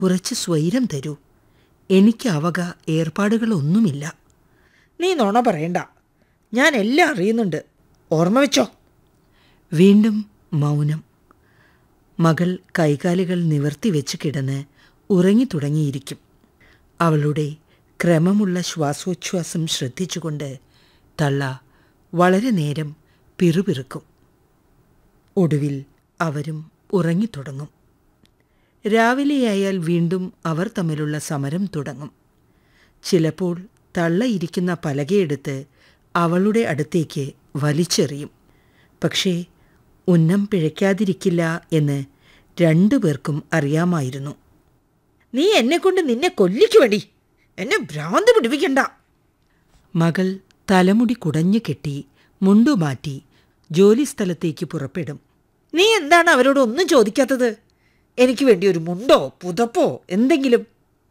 കുറച്ച് സ്വൈരം തരൂ എനിക്ക് അവക ഏർപ്പാടുകളൊന്നുമില്ല നീ നുണ പറയണ്ട ഞാൻ എല്ലാം അറിയുന്നുണ്ട് ഓർമ്മ വെച്ചോ വീണ്ടും മൗനം മകൾ കൈകാലുകൾ നിവർത്തി വെച്ച് കിടന്ന് ഉറങ്ങി തുടങ്ങിയിരിക്കും അവളുടെ ക്രമമുള്ള ശ്വാസോച്ഛ്വാസം ശ്രദ്ധിച്ചുകൊണ്ട് തള്ള വളരെ നേരം പിറുപിറുക്കും ഒടുവിൽ അവരും ഉറങ്ങിത്തുടങ്ങും രാവിലെയായാൽ വീണ്ടും അവർ തമ്മിലുള്ള സമരം തുടങ്ങും ചിലപ്പോൾ തള്ളയിരിക്കുന്ന പലകയെടുത്ത് അവളുടെ അടുത്തേക്ക് വലിച്ചെറിയും പക്ഷേ ഉന്നം പിഴയ്ക്കാതിരിക്കില്ല എന്ന് രണ്ടുപേർക്കും അറിയാമായിരുന്നു നീ എന്നെ കൊണ്ട് നിന്നെ കൊല്ലിക്കുവടി എന്നെ ഭ്രാന്ത് പിടിപ്പിക്കണ്ട മകൾ തലമുടി കുടഞ്ഞു കെട്ടി മുണ്ടുമാറ്റി ജോലിസ്ഥലത്തേക്ക് പുറപ്പെടും നീ എന്താണ് അവരോട് ഒന്നും ചോദിക്കാത്തത് എനിക്ക് വേണ്ടി ഒരു മുണ്ടോ പുതപ്പോ എന്തെങ്കിലും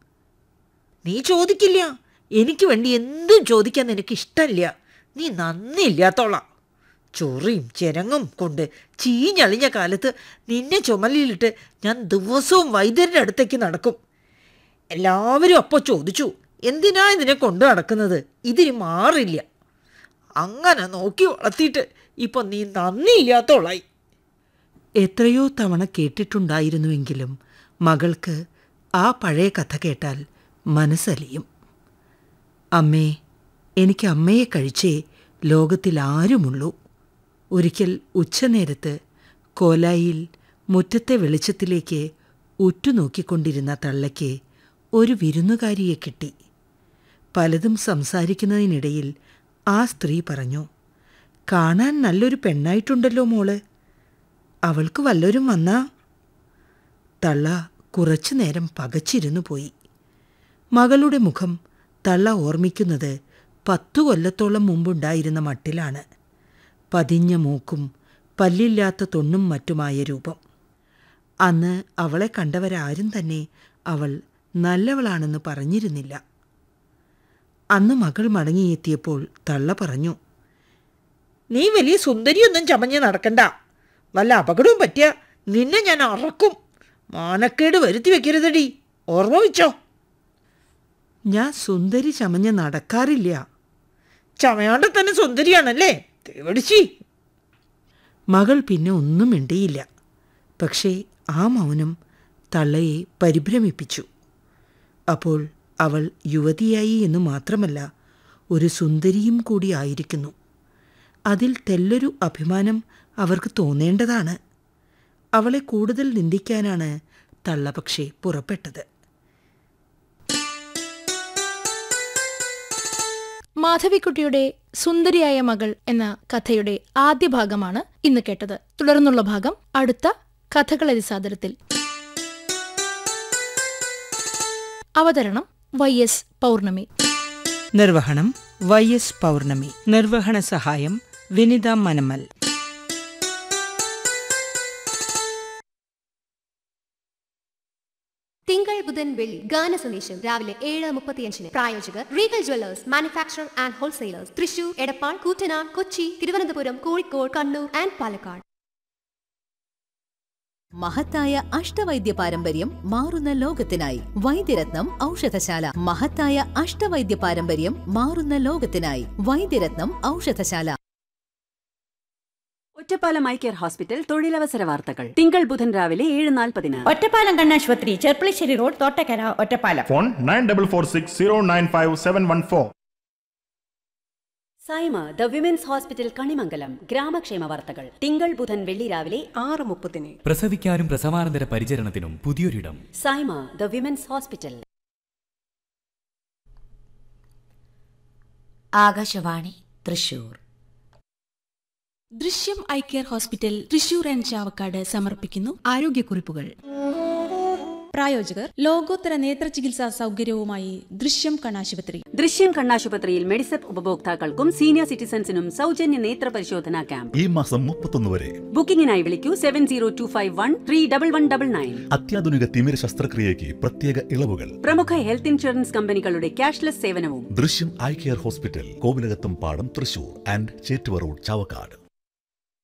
നീ ചോദിക്കില്ല എനിക്ക് വേണ്ടി എന്തും ചോദിക്കാൻ നിനക്ക് ഇഷ്ടമില്ല നീ നന്ദിയില്ലാത്തോളാം ചൊറിയും ചെരങ്ങും കൊണ്ട് ചീഞ്ഞളിഞ്ഞ കാലത്ത് നിന്നെ ചുമലിലിട്ട് ഞാൻ ദിവസവും വൈദ്യരുടെ അടുത്തേക്ക് നടക്കും എല്ലാവരും അപ്പോൾ ചോദിച്ചു എന്തിനാ ഇതിനെ കൊണ്ടു നടക്കുന്നത് ഇതിന് മാറില്ല അങ്ങനെ നോക്കി വളർത്തിയിട്ട് ഇപ്പം നീ നന്ദിയില്ലാത്തോളായി എത്രയോ തവണ കേട്ടിട്ടുണ്ടായിരുന്നുവെങ്കിലും മകൾക്ക് ആ പഴയ കഥ കേട്ടാൽ മനസ്സലിയും അമ്മേ എനിക്ക് അമ്മയെ കഴിച്ചേ ലോകത്തിൽ ആരുമുള്ളൂ ഒരിക്കൽ ഉച്ചനേരത്ത് കോലായിൽ മുറ്റത്തെ വെളിച്ചത്തിലേക്ക് ഉറ്റുനോക്കിക്കൊണ്ടിരുന്ന തള്ളയ്ക്ക് ഒരു വിരുന്നുകാരിയെ കിട്ടി പലതും സംസാരിക്കുന്നതിനിടയിൽ ആ സ്ത്രീ പറഞ്ഞു കാണാൻ നല്ലൊരു പെണ്ണായിട്ടുണ്ടല്ലോ മോള് അവൾക്ക് വല്ലവരും വന്നാ തള്ള കുറച്ചു നേരം പകച്ചിരുന്നു പോയി മകളുടെ മുഖം തള്ള ഓർമ്മിക്കുന്നത് പത്തു കൊല്ലത്തോളം മുമ്പുണ്ടായിരുന്ന മട്ടിലാണ് പതിഞ്ഞ മൂക്കും പല്ലില്ലാത്ത തൊണ്ണും മറ്റുമായ രൂപം അന്ന് അവളെ കണ്ടവരാരും തന്നെ അവൾ നല്ലവളാണെന്ന് പറഞ്ഞിരുന്നില്ല അന്ന് മകൾ മടങ്ങിയെത്തിയപ്പോൾ തള്ള പറഞ്ഞു നീ വലിയ സുന്ദരിയൊന്നും ചമഞ്ഞ് നടക്കണ്ട വല്ല അപകടവും പറ്റിയ നിന്നെ ഞാൻ അറക്കും മാനക്കേട് വരുത്തി വെക്കരുതടി ഓർമ്മ വെച്ചോ ഞാൻ സുന്ദരി ചമഞ്ഞ് നടക്കാറില്ല ചമയാണ്ട് തന്നെ സുന്ദരിയാണല്ലേ തേവടിച്ചി മകൾ പിന്നെ ഒന്നും മിണ്ടിയില്ല പക്ഷേ ആ മൗനം തള്ളയെ പരിഭ്രമിപ്പിച്ചു അപ്പോൾ അവൾ യുവതിയായി എന്ന് മാത്രമല്ല ഒരു സുന്ദരിയും കൂടി ആയിരിക്കുന്നു അതിൽ തെല്ലൊരു അഭിമാനം അവർക്ക് തോന്നേണ്ടതാണ് അവളെ കൂടുതൽ നിന്ദിക്കാനാണ് തള്ള പക്ഷേ പുറപ്പെട്ടത് മാധവിക്കുട്ടിയുടെ സുന്ദരിയായ മകൾ എന്ന കഥയുടെ ആദ്യ ഭാഗമാണ് ഇന്ന് കേട്ടത് തുടർന്നുള്ള ഭാഗം അടുത്ത കഥകളരി സാദരത്തിൽ അവതരണം വൈ എസ് പൗർണമി നിർവഹണം വൈ എസ് പൗർണമി നിർവഹണ സഹായം വിനിത മനമൽ തിങ്കൾ ബുധൻ വെള്ളി ഗാന സന്ദേശം രാവിലെ ഏഴ് മുപ്പത്തിയഞ്ചിന് പ്രായോജകർ Regal jewellers manufacture and wholesalers Thrissur Edappal Koottanad Kochi Thiruvananthapuram Kozhikode Kannur and Palakkad മഹത്തായ അഷ്ടവൈദ്യ പാരമ്പര്യം മാറുന്ന ലോകത്തിനായി വൈദ്യരത്നം ഔഷധശാല മഹത്തായ അഷ്ടവൈദ്യ പാരമ്പര്യം മാറുന്ന ലോകത്തിനായി Vaidyaratnam Oushadhasala Ottapalam eye care hospital തൊഴിലവസര വാർത്തകൾ തിങ്കൾ ബുധൻ രാവിലെ ഏഴ് നാൽപ്പതിന് ഒറ്റപ്പാലം കണ്ണാശുപത്രി Cherpulassery road Thottakkara Ottapalam phone nine double four six zero nine five seven one four Saima the women's hospital Kanimangalam ഗ്രാമക്ഷേമ വാർത്തകൾ തിങ്കൾ ബുധൻ വെള്ളി രാവിലെ ആറ് മുപ്പതിന് പ്രസവിക്കാനും പ്രസവാനന്തര പരിചരണത്തിനും പുതിയൊരിടം Saima the women's hospital Akashvani Thrissur Drishyam eye care hospital Thrissur and Chavakkad സമർപ്പിക്കുന്നു ആരോഗ്യക്കുറിപ്പുകൾ പ്രായോജകർ ലോകോത്തര നേത്ര ചികിത്സാ സൗകര്യവുമായി ദൃശ്യം കണ്ണാശുപത്രി ദൃശ്യം കണ്ണാശുപത്രിയിൽ മെഡിസെപ്പ് ഉപഭോക്താക്കൾക്കും സീനിയർ സിറ്റിസൺസിനും സൗജന്യ നേത്ര പരിശോധനാ ക്യാമ്പ് ഈ മാസം മുപ്പത്തൊന്ന് വരെ ബുക്കിംഗിനായി വിളിക്കൂ seven zero two five one three double one double nine അത്യാധുനിക തിമിര ശസ്ത്രക്രിയയ്ക്ക് പ്രത്യേക ഇളവുകൾ പ്രമുഖ ഹെൽത്ത് ഇൻഷുറൻസ് കമ്പനികളുടെ ക്യാഷ്ലെസ് സേവനവും ദൃശ്യം ഐ കെയർ ഹോസ്പിറ്റൽ കോവിലകത്തും പാടം തൃശൂർ ആൻഡ് ചേറ്റുവ റോഡ് ചാവക്കാട്